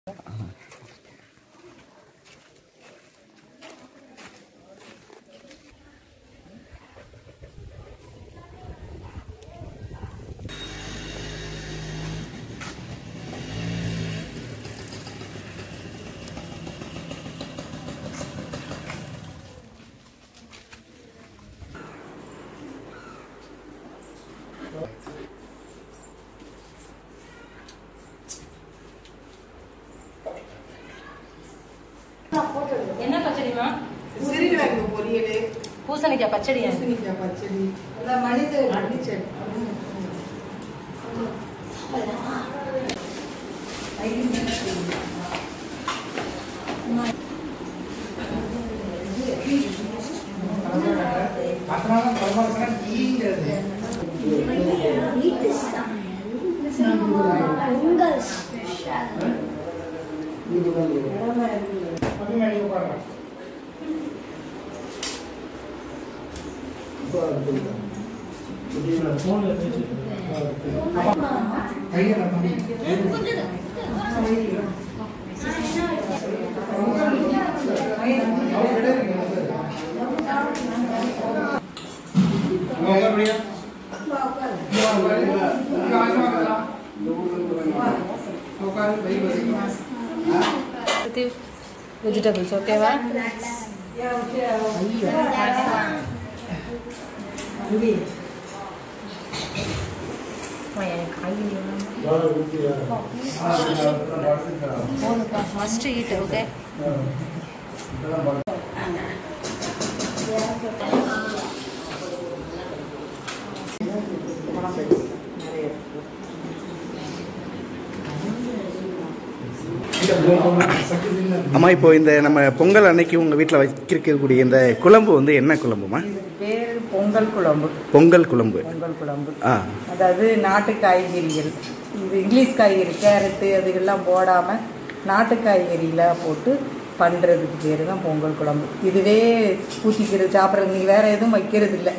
என்ன பச்சடிமா சிறுகிழங்கு பொரியல் பூசணிக்காய் பச்சடியா பூசணிக்காய் பச்சடி அதான் மனித மன்னிச்சல் பொங்கல் ஸ்பெஷல் வெஜிடபிள்ஸ் ஓகேவா ஃபர்ஸ்ட் ஈட் ஓகே அம்மா இப்போ இந்த நம்ம பொங்கல் அன்னைக்கு உங்கள் வீட்டில் வைக்கக்கூடிய இந்த குழம்பு வந்து என்ன குழம்புமா இது பேர் பொங்கல் குழம்பு பொங்கல் குழம்பு பொங்கல் குழம்பு ஆ அதாவது நாட்டு காய்கறிகள் இது இங்கிலீஷ் காய்கறி கேரட்டு அதுக்கெல்லாம் போடாமல் நாட்டு காய்கறிலாம் போட்டு பண்ணுறதுக்கு பேர் தான் பொங்கல் குழம்பு இதுவே ஊற்றிக்கிறது சாப்பிட்றது நீங்கள் வேறு எதுவும் வைக்கிறது இல்லை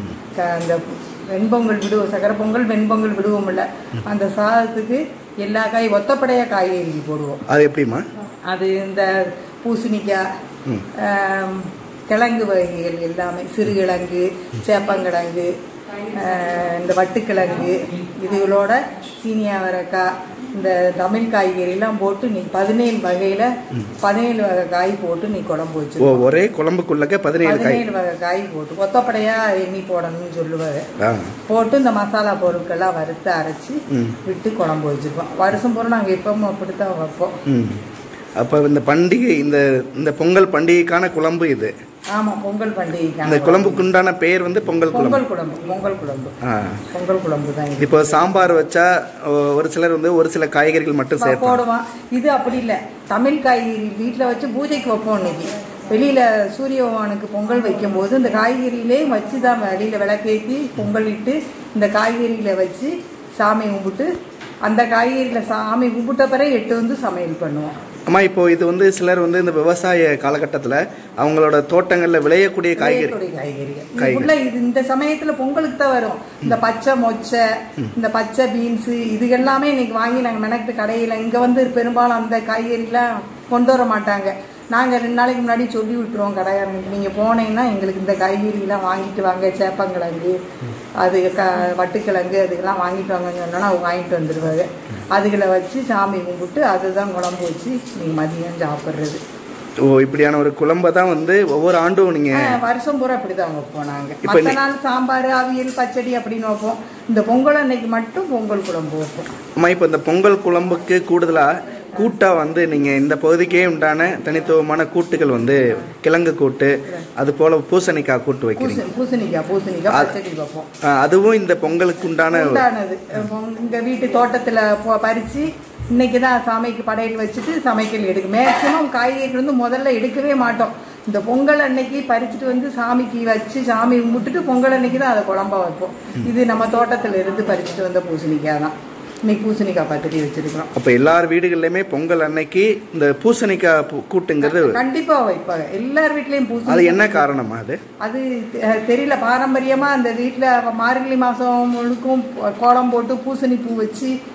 அந்த வெண்பொங்கல் விடுவோம் சக்கரை பொங்கல் வெண்பொங்கல் விடுவோம்ல அந்த சாதத்துக்கு எல்லா காய் ஒத்தப்படையாக காய்கறி போடுவோம் அது எப்படிம்மா அது இந்த பூசணிக்காய் ம். ஆம், கிழங்கு வகைகள் எல்லாமே சிறுகிழங்கு சேப்பங்கிழங்கு ஆ, இந்த வட்டுக்கிழங்கு இதுகளோட சீனியா அவரைக்காய் இந்த தமிழ் காய்கறிலாம் போட்டு நீ பதினேழு வகையில் பதினேழு வகை காய் போட்டு நீ குழம்பு ஓ வச்சு ஒரே குழம்புக்குள்ளக்க பதினேழு காய் பதினேழு வகை காய் போட்டு ஒத்தப்படையா எண்ணி போடணும்னு சொல்லுவாங்க ஆ போட்டு இந்த மசாலா பொருட்கள்லாம் வறுத்து அரைச்சி ம். விட்டு குழம்பு வச்சுருப்போம் வருஷம் பூரா நாங்கள் எப்பவும் அப்படித்தான் வைப்போம் ம் அப்போ இந்த பண்டிகை இந்த இந்த பொங்கல் பண்டிகைக்கான குழம்பு இது ஆமாம் பொங்கல் பண்டிகைக்கு இந்த குழம்புக்கு உண்டான பெயர் வந்து பொங்கல் குழம்பு பொங்கல் குழம்பு பொங்கல் குழம்பு ஆ பொங்கல் குழம்பு தான் இது இப்போ சாம்பார் வச்சா ஒ- ஒரு சிலர் வந்து ஒரு சில காய்கறிகள் மட்டும் சேர்ப்பாங்க போடுவான் இது அப்படி இல்லை தமிழ் காய்கறி வீட்டில் வச்சு பூஜைக்கு வைப்போம் இன்னைக்கு வெளியில சூரிய பகவானுக்கு பொங்கல் வைக்கும்போது இந்த காய்கறியிலே வச்சு தான் வெளியில விளக்கேற்றி பொங்கல் இட்டு இந்த காய்கறியில வச்சு சாமி கும்பிட்டு அந்த காய்கறியில சாமி கும்பிட்ட பிறகு எட்டு வந்து சமையல் பண்ணுவோம் அம்மா இப்போ இது வந்து சிலர் வந்து இந்த விவசாய காலகட்டத்தில் அவங்களோட தோட்டங்களில் விளையக்கூடிய காய்கறி விளையக்கூடிய காய்கறிகள் காய்கறி. இதுக்குள்ள இது இந்த சமயத்துல பொங்கலுக்கு தான் வரும் இந்த பச்சை மொச்சை இந்த பச்சை பீன்ஸ் இது எல்லாமே இன்னைக்கு வாங்கி நாங்க மெனக்கிட்டு கடையில இங்க வந்து பெரும்பாலும் அந்த காய்கறிலாம் கொண்டு வர மாட்டாங்க நாங்க ரெண்டு நாளைக்கு முன்னாடி சொல்லி விட்டுருவோம் கடைக்காரங்களுக்கு நீங்க போனீங்கன்னா எங்களுக்கு இந்த காய்கறிலாம் வாங்கிட்டு வாங்க சேப்பங்கிழங்கு அது க வட்டுக்கிழங்கு அதுக்கெல்லாம் வாங்கிட்டு வாங்கன்னு சொன்னோன்னா அவங்க வாங்கிட்டு வந்துடுவாங்க அதுகளை வச்சு சாமி கும்பிட்டு அதுதான் குழம்பு வச்சு நீங்க மதியம் சாப்பிட்றது ஓ இப்படியான ஒரு குழம்பை தான் வந்து ஒவ்வொரு ஆண்டும் நீங்க ஆ, வருஷம் பூரா அப்படிதான் வைப்போம் நாங்க இப்ப மற்ற நீ- நாள் சாம்பார் அவியல் பச்சடி அப்படின்னு வைப்போம் இந்த பொங்கல் அன்னைக்கு மட்டும் பொங்கல் குழம்பு வைப்போம் அம்மா இப்போ இந்த பொங்கல் குழம்புக்கு கூடுதலா கூட்டா வந்து நீங்க இந்த பகுதிக்கே உண்டான தனித்துவமான கூட்டுகள் வந்து கிழங்கு கூட்டு அது போல பூசணிக்காய் கூட்டு வைக்கிறீங்க பூசணி பூசணிக்காய் பூசணிக்காய் அது- பச்சடி வைப்போம் ஆ, அதுவும் இந்த பொங்கலுக்கு உண்டான உண்டானது பொங்க- இங்க வீட்டு தோட்டத்துல போ- பறிச்சு இன்னைக்கு தான் சாமிக்கு படையல் வச்சுட்டு சமைக்கல் எடுக்கும் மேக்சிமம் காய்கறி வந்து முதல்ல எடுக்கவே மாட்டோம் இந்த பொங்கல் அன்னைக்கு பறிச்சுட்டு வந்து சாமிக்கு வச்சு சாமி கும்பிட்டுட்டு பொங்கல் அன்னைக்கு தான் அதை குழம்பா வைப்போம் இது நம்ம தோட்டத்துல இருந்து பறிச்சுட்டு வந்த பூசணிக்காய் தான் இன்னைக்கு பூசணிக்காய் பச்சடி வச்சிருக்கிறோம் அப்ப எல்லார் வீடுகள்லயுமே பொங்கல் அன்னைக்கு இந்த பூசணிக்காய் பூ- கூட்டுங்கிறது கண்டிப்பா வைப்பாங்க எல்லார் வீட்லயும் பூசணி அது என்ன காரணமா அது அது தெ- தெரியல பாரம்பரியமா அந்த வீட்ல மார்கழி மாசம் முழுக்கும் கோலம் போட்டு பூசணி பூ வச்சு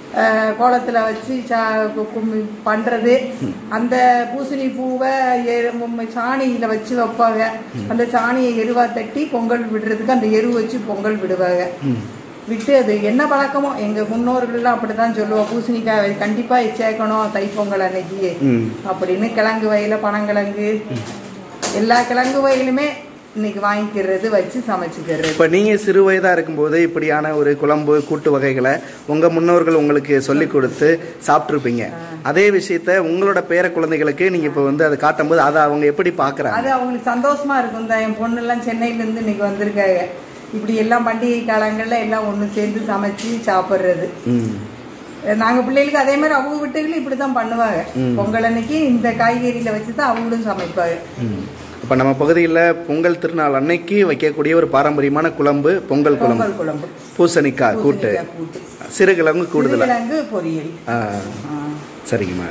அஹ், கோலத்துல வச்சு சா- கு- கும்மி பண்றது அந்த பூசணி பூவை எரு- மு- சாணியில வச்சு வைப்பாங்க அந்த சாணியை எருவா தட்டி பொங்கல் விடுறதுக்கு அந்த எரு வச்சு பொங்கல் விடுவாங்க ம் விட்டு அது என்ன பழக்கமோ எங்க முன்னோர்கள்லாம் அப்படிதான் சொல்லுவோம் பூசணிக்காய் கண்டிப்பா சேர்க்கணும் தைப்பொங்கல் அன்னைக்கு ம் அப்படின்னு கிழங்கு வயல பனங்கிழங்கு எல்லா கிழங்கு வயலுமே இன்னைக்கு வாங்கிக்கிறது வச்சு சமைச்சுக்கிறது இப்போ நீங்கள் சிறு வயதாக இருக்கும்போது இப்படியான ஒரு குழம்பு கூட்டு வகைகளை உங்கள் முன்னோர்கள் உங்களுக்கு சொல்லி கொடுத்து சாப்பிட்ருப்பீங்க அதே விஷயத்த உங்களோட பேர குழந்தைகளுக்கு நீங்கள் இப்போ வந்து அதை காட்டும்போது அதை அவங்க எப்படி பார்க்குறாங்க அது அவங்களுக்கு சந்தோஷமா இருக்கும் தான் என் பொண்ணெல்லாம் சென்னையில இருந்து இன்னைக்கு வந்திருக்காங்க இப்படி எல்லாம் பண்டிகை காலங்கள்ல எல்லாம் ஒண்ணு சேர்ந்து சமைச்சு சாப்பிடுறது ம் நாங்க பிள்ளைகளுக்கு அதே மாதிரி அவங்க வீட்டுகளும் இப்படிதான் பண்ணுவாங்க ம். பொங்கல் அன்னைக்கு இந்த காய்கறியில வச்சு தான் அவங்களும் சமைப்பாங்க ம் இப்போ நம்ம பகுதியில் பொங்கல் திருநாள் அன்னைக்கு வைக்கக்கூடிய ஒரு பாரம்பரியமான குழம்பு பொங்கல் குழம்பு பொங்கல் குழம்பு பூசணிக்காய் கூட்டு பூசணிக்காய் கூட்டு சிறுகிழங்கு கூடுதலாக கிழங்கு பொரியல் ஆ ஆ. சரிங்கம்மா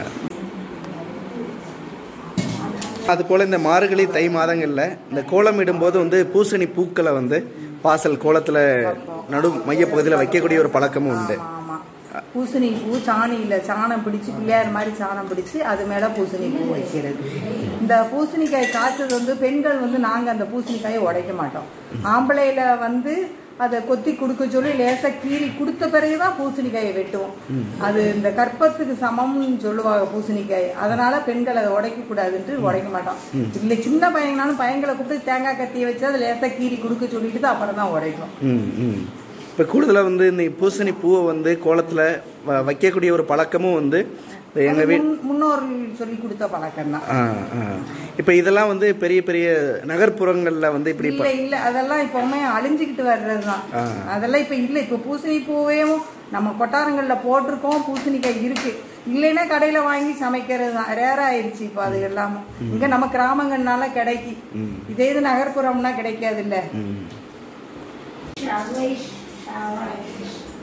அது போல் இந்த மார்கழி தை மாதங்களில் இந்த கோலம் இடும்போது வந்து பூசணி பூக்களை வந்து வாசல் கோலத்தில் நடு மையப்பகுதியில் வைக்கக்கூடிய ஒரு பழக்கமும் உண்டு ஆமா பூசணி பூ சாணியில சாணம் பிடிச்சு பிள்ளையார் மாதிரி சாணம் பிடிச்சு அது மேல பூசணி பூ வைக்கிறது இந்த பூசணிக்காய் காய்ச்சது வந்து பெண்கள் வந்து நாங்க அந்த பூசணிக்காயை உடைக்க மாட்டோம் ஆம்பளையில வந்து அதை கொத்தி கொடுக்க சொல்லி லேசா கீறி கொடுத்த பிறகுதான் பூசணிக்காயை வெட்டுவோம் அது இந்த கற்பத்துக்கு சமம்னு சொல்லுவாங்க பூசணிக்காய் அதனால பெண்கள் அதை உடைக்க கூடாதுன்ட்டு உடைக்க மாட்டோம் இல்ல சின்ன பையனாலும் பையங்களை கூப்பிட்டு தேங்காய் கத்தியை வச்சு அதை லேசா கீறி கொடுக்க சொல்லிட்டு தான் அப்புறம் தான் உடைக்கும் ம் ம் இப்போ கூடுதலாக வந்து இந்த பூசணி பூவை வந்து கோலத்தில் வ- வைக்கக்கூடிய ஒரு பழக்கமும் வந்து எங்கள் வீட் முன்- முன்னோர்கள் சொல்லி கொடுத்த பழக்கம் தான் ஆ ஆ இப்போ இதெல்லாம் வந்து பெரிய பெரிய நகர்ப்புறங்களில் வந்து இப்படி இல்ல இல்ல அதெல்லாம் இப்பவுமே அழிஞ்சுக்கிட்டு வர்றதுதான் ஆ. அதெல்லாம் இப்ப இல்ல இப்ப பூசணி பூவையும் நம்ம கொட்டாரங்கள்ல போட்டிருக்கோம் பூசணிக்காய் இருக்கு இல்லைன்னா கடையில வாங்கி சமைக்கிறது தான் ரேர் ஆயிடுச்சு இப்ப அது எல்லாமே இங்க நம்ம கிராமங்கள்னால கிடைக்கி இதே இது நகர்ப்புறம்னா கிடைக்காது இல்ல ம் Shall we? Shall I?